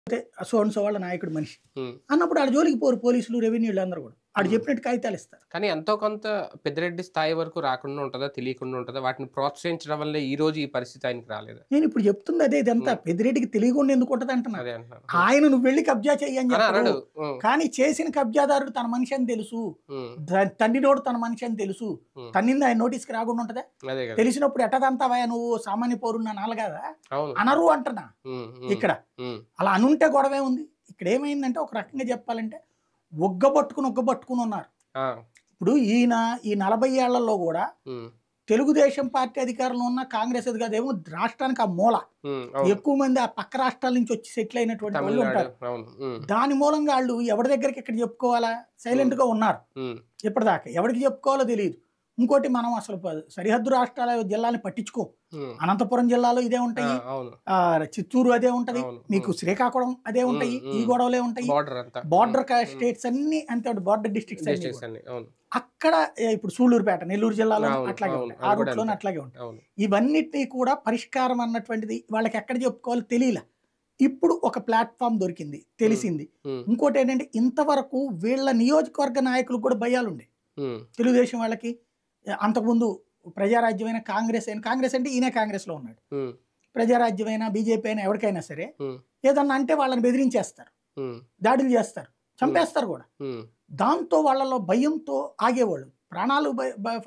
So and so వాళ్ళ నాయకుడు మనిషి ఉమ్. అన్నప్పుడు ఆడ జోలికి పోరు పోలీసులు రెవెన్యూలు అందరూ కూడా ఆడు చెప్పినట్టు కాగితాలు ఇస్తారు కానీ ఎంతో కొంత పెద్దిరెడ్డి స్థాయి వరకు రాకుండా ఉంటుందా తెలియకుండా ఉంటుందా వాటిని ప్రోత్సహించడం వల్లే ఈ రోజు ఈ పరిస్థితి ఆయనకి రాలేదు నేను ఇప్పుడు చెప్తుంది అదే ఇదంతా పెద్దిరెడ్డికి తెలియకుండా ఎందుకు ఉంటుంది అంటున్నా అదే అంటున్నాను ఆయన నువ్వు వెళ్ళి కబ్జా చెయ్యని అని చెప్పాడు అన్నాడు ఉమ్, కానీ చేసిన కబ్జాదారుడు తన మనిషి అని తెలుసు ఉమ్, త- తండ్రినోడు తన మనిషి అని తెలుసు ఉమ్. 'తన్నింది ఆయన నోటీస్కి రాకుండా ఉంటదా అదే కదా తెలిసినప్పుడు ఎట్టదంతావా నువ్వు సామాన్య పౌరున్నా నాలుగదా అవును అనరు అంటున్నా ఉమ్, ఉమ్, ఇక్కడ ఉమ్, అలా అనుంటే గొడవే ఉంది ఇక్కడ ఏమైందంటే ఒక రకంగా చెప్పాలంటే ఒగ్గబట్టుకుని ఒగ్గబట్టుకుని ఉన్నారు ఆ, ఇప్పుడు ఈయన ఈ నలభై ఏళ్లలో కూడా ఉమ్, తెలుగుదేశం పార్టీ అధికారంలో ఉన్న కాంగ్రెస్ అధికారం రాష్ట్రానికి ఆ మూల ఉమ్, అవును ఎక్కువ మంది ఆ పక్క రాష్ట్రాల నుంచి వచ్చి సెటిల్ అయినటువంటి వాళ్ళు తమిళనాడు ఉంటారు అవును ఉమ్, దాని మూలంగా వాళ్ళు ఎవరి దగ్గరికి ఎక్కడ చెప్పుకోవాలా సైలెంట్ గా ఉన్నారు ఉమ్, ఇప్పటిదాకా ఎవరికి చెప్పుకోవాలో తెలియదు ఇంకోటి మనం అసలు ప- సరిహద్దు రాష్ట్రాల జిల్లాని పట్టించుకో ఉమ్, అనంతపురం జిల్లాలో ఇదే ఆ, ఉంటాయి అవును ఆ, చిత్తూరు అదే ఉంటది అవును, మీకు ఉమ్. శ్రీకాకుళం అదే ఉంటాయి ఉమ్, ఈ ఉమ్. గొడవలే ఉంటాయి బార్డర్ అంతా బార్డర్ ఉమ్, స్టేట్స్ అన్ని అంతే బార్డర్ డిస్ట్రిక్ట్స్ అన్ని డిస్ట్రిక్ట్స్ కూడా. అన్ని అవును అక్కడ ఏ, ఇప్పుడు సూళ్ళూరుపేట నెల్లూరు జిల్లాలో అవును, అట్లాగే అవును, ఉంటాయి అది ఆ కూడా రూట్లోనే అంతే. అట్లాగే ఉంటాయి అవును ఇవన్నిటినీ కూడా పరిష్కారం అన్నటువంటిది వాళ్ళకి ఎక్కడ చెప్పుకోవాలో తెలియలే ఇప్పుడు ఒక ప్లాట్ఫామ్ దొరికింది తెలిసింది ఉమ్, ఇంకోటి ఏంటంటే ఇంతవరకు వీళ్ళ నియోజకవర్గ నాయకులకు కూడా భయాలు ఉండే ఉమ్, తెలుగుదేశం వాళ్ళకి అంతకుముందు ప్రజారాజ్యమైన కాంగ్రెస్ అయిన కాంగ్రెస్ అంటే ఈయన కాంగ్రెస్లో ఉన్నాడు ఉమ్, ప్రజారాజ్యమైన బీజేపీ అయినా ఎవరికైనా సరే ఉమ్, ఏదన్నా అంటే వాళ్ళని బెదిరించేస్తారు ఉమ్, దాడులు చేస్తారు చంపేస్తారు కూడా ఉమ్. దాంతో వాళ్ళలో భయంతో ఆగేవాళ్ళు ప్రాణాలు భయ- భయ-